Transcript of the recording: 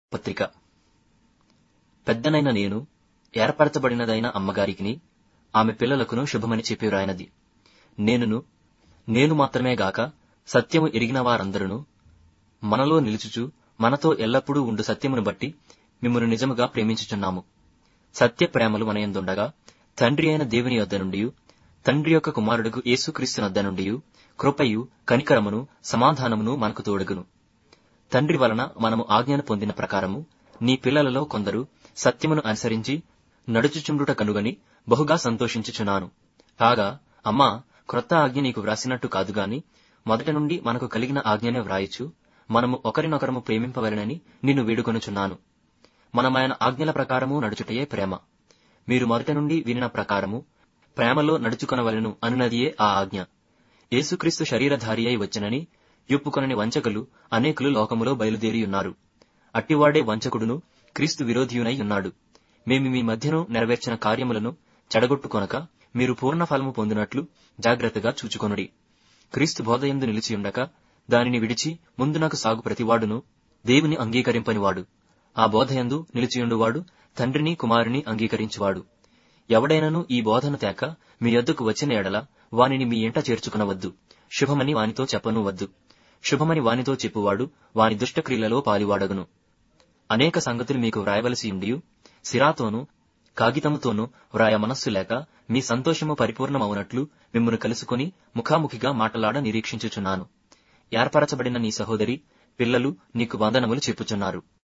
పత్రిక పెద్దనైన నేను ఏర్పరచబడినదైన అమ్మగారికిని ఆమె పిల్లలకును శుభమని చెప్పి వ్రాయినది నేనును నేను మాత్రమే గాక సత్యము ఎరిగిన వారందరును మనలో నిలుచుచు మనతో ఎల్లప్పుడూ ఉండు సత్యమును బట్టి మిమ్మను నిజముగా ప్రేమించుచున్నాము సత్య ప్రేమలు మనయందుండగా తండ్రి అయిన దేవుని యొద్ద నుండి తండ్రి యొక్క కుమారుడుకు యేసుక్రీస్తు నొద్ద నుండి కృపయు కనికరమును సమాధానమును మనకు తోడగును తండ్రి వలన మనము ఆజ్ఞను పొందిన ప్రకారము నీ పిల్లలలో కొందరు సత్యమును అనుసరించి నడుచుచుండుట కనుగని బహుగా సంతోషించుచున్నాను కాగా అమ్మా క్రొత్త ఆజ్ఞ నీకు వ్రాసినట్టు కాదు గాని మొదటి నుండి మనకు కలిగిన ఆజ్ఞనే వ్రాయచ్చు మనము ఒకరినొకరము ప్రేమింపవలెనని నిన్ను వేడుకొనుచున్నాను మనమైన ఆజ్ఞల ప్రకారము నడుచుటయే ప్రేమ మీరు మొదటి నుండి వినిన ప్రకారము ప్రేమలో నడుచుకొనవలెను అనునదియే ఆ ఆజ్ఞ యేసుక్రీస్తు శరీరధారి అయి వచ్చనని యొప్పుకొనని వంచకులు అనేకులు లోకములో బయలుదేరియున్నారు అట్టివాడే వంచకుడును క్రీస్తు విరోధియునై ఉన్నాడు మేము మీ మధ్యను నెరవేర్చిన కార్యములను చెడగొట్టుకొనక మీరు పూర్ణ ఫలము పొందినట్లు జాగ్రత్తగా చూచుకొనుడి క్రీస్తు బోధయందు నిలిచియుండక దానిని విడిచి ముందునకు సాగు ప్రతివాడును దేవుని అంగీకరింపనివాడు ఆ బోధయందు నిలిచియుండువాడు తండ్రిని కుమారుని అంగీకరించువాడు ఎవడైనను ఈ బోధన తేక మీ యొద్దకు వచ్చిన ఎడల వానిని మీ ఇంట చేర్చుకునవద్దు శుభమని వానితో చెప్పను వద్దు శుభమని వానితో చెప్పువాడు వాని దుష్టక్రియలలో పాలివాడగును అనేక సంగతులు మీకు వ్రాయవలసి ఉండియు సిరాతోనూ కాగితముతోనూ వ్రాయ మనస్సు లేక మీ సంతోషము పరిపూర్ణమవునట్లు మిమ్మను కలుసుకుని ముఖాముఖిగా మాటలాడ నిరీక్షించుచున్నాను ఏర్పరచబడిన నీ సహోదరి పిల్లలు నీకు వందనములు చెప్పుచున్నారు